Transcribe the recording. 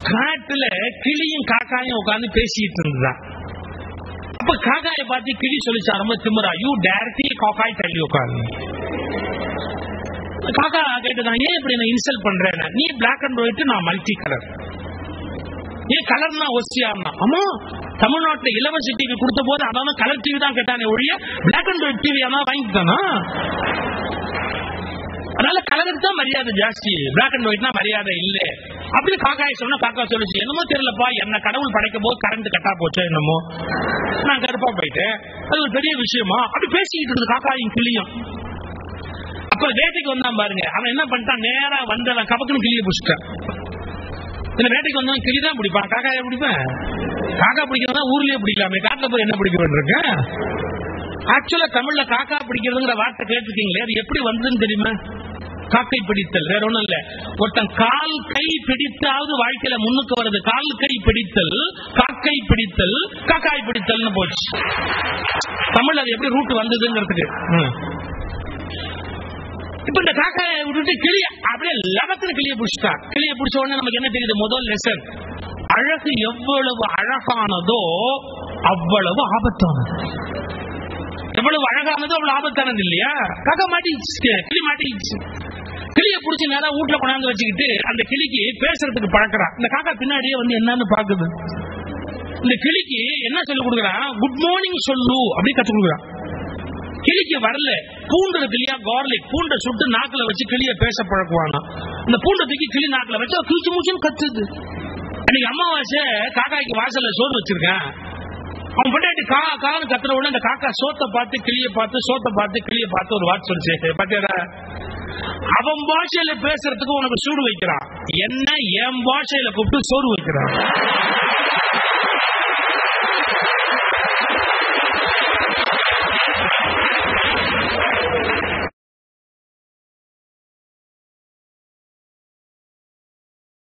காட்டுல கிளியும் காக்காயும் உட்கார்ந்து பேசிட்டு இருந்தா அப்ப காக்காயை பார்த்து கிளி சொல்லிச்சா ரொம்ப திமுறா யூ டைரக்ட்லி காக்காய் தள்ளி உட்காந்து காக்கா கேட்டுதான் ஏன் இப்படி நான் இன்சல்ட் பண்றேன் நீ பிளாக் அண்ட் ஒயிட் நான் மல்டி கலர் ஏன் கலர்னா ஒசியார்னா ஆமா தமிழ்நாட்டுல இலவச டிவி கொடுத்த போது அதான் கலர் டிவி தான் கேட்டானே ஒழிய பிளாக் அண்ட் ஒயிட் டிவி அதான் வாங்கிட்டானா அதனால கலருக்கு தான் மரியாதை ஜாஸ்தி பிளாக் அண்ட் ஒயிட்னா மரியாதை இல்ல அப்படி காக்காய் சொன்னா காக்கா சொல்லுச்சு என்னமோ தெரியலப்பா என்ன கடவுள் படைக்கும் போது கரண்ட் கட்டா போச்சோ என்னமோ நான் கருப்பா போயிட்டேன் அது ஒரு பெரிய விஷயமா அப்படி பேசிக்கிட்டு இருந்தது காக்காயும் கிளியும் அப்ப வேட்டைக்கு வந்தான் பாருங்க அவன் என்ன பண்ணிட்டான் நேரா வந்தவன் கபக்குன்னு கிளியை புடிச்சிட்டான் இந்த வேட்டைக்கு வந்தவன் கிளி தான் பிடிப்பான் காக்காயை பிடிப்பேன் காக்கா பிடிக்கிறதா ஊர்லயே பிடிக்கலாமே காட்டுல போய் என்ன பிடிக்க வேண்டியிருக்கேன் ஆக்சுவலா தமிழ்ல காக்கா பிடிக்கிறதுங்கிற வார்த்தை கேட்டிருக்கீங்களே அது எப்படி வந்ததுன்னு தெரியுமா காக்கை பிடித்தல் வேற ஒண்ணும் இல்ல ஒருத்தன் கால் கை பிடித்தாவது வாழ்க்கையில முன்னுக்கு வருது கால் கை பிடித்தல் காக்கை பிடித்தல் காக்காய் பிடித்தல்னு போச்சு தமிழ் அது எப்படி ரூட் வந்ததுங்கிறதுக்கு ம். இப்ப இந்த காக்காயை விட்டுட்டு கிளிய அப்படியே லபத்துல கிளிய பிடிச்சிட்டா கிளிய பிடிச்ச உடனே நமக்கு என்ன தெரியுது முதல் லெசன் அழகு எவ்வளவு அழகானதோ அவ்வளவு ஆபத்தானது எவ்வளவு அழகானதோ அவ்வளவு ஆபத்தானது இல்லையா காக்கா மாட்டிச்சு கிளி மாட்டிச்சு கிளிய புடிச்சு நேரா வீட்டுல கொண்டாந்து வச்சுக்கிட்டு அந்த கிளிக்கு பேசுறதுக்கு பழக்கிறான் இந்த காக்கா பின்னாடியே வந்து என்னன்னு பாக்குது இந்த கிளிக்கு என்ன சொல்லி கொடுக்குறான் குட் மார்னிங் சொல்லு அப்படி கத்து கொடுக்குறான் கிளிக்கு வரல பூண்டு இருக்கு இல்லையா கார்லிக் பூண்டை சுட்டு நாக்குல வச்சு கிளிய பேச பழக்குவானா இந்த பூண்டை தூக்கி கிளி நாக்குல வச்சு கிழிச்சு மூச்சுன்னு கத்துது அன்னைக்கு அமாவாசை காக்காய்க்கு வாசல்ல சோறு வச்சிருக்கேன் அவன் பொண்டாட்டி கா கான்னு கத்துற உடனே அந்த காக்கா சோத்தை பார்த்து கிளிய பார்த்து சோத்தை பார்த்து கிளிய பார்த்து ஒரு வார்த்தை சொல்லிச்சு பாத்தியாடா அவன் பாஷையில பேசுறதுக்கு உனக்கு சூடு வைக்கிறான் என்ன என் பாஷையில கூப்பிட்டு சோறு வைக்கிறான்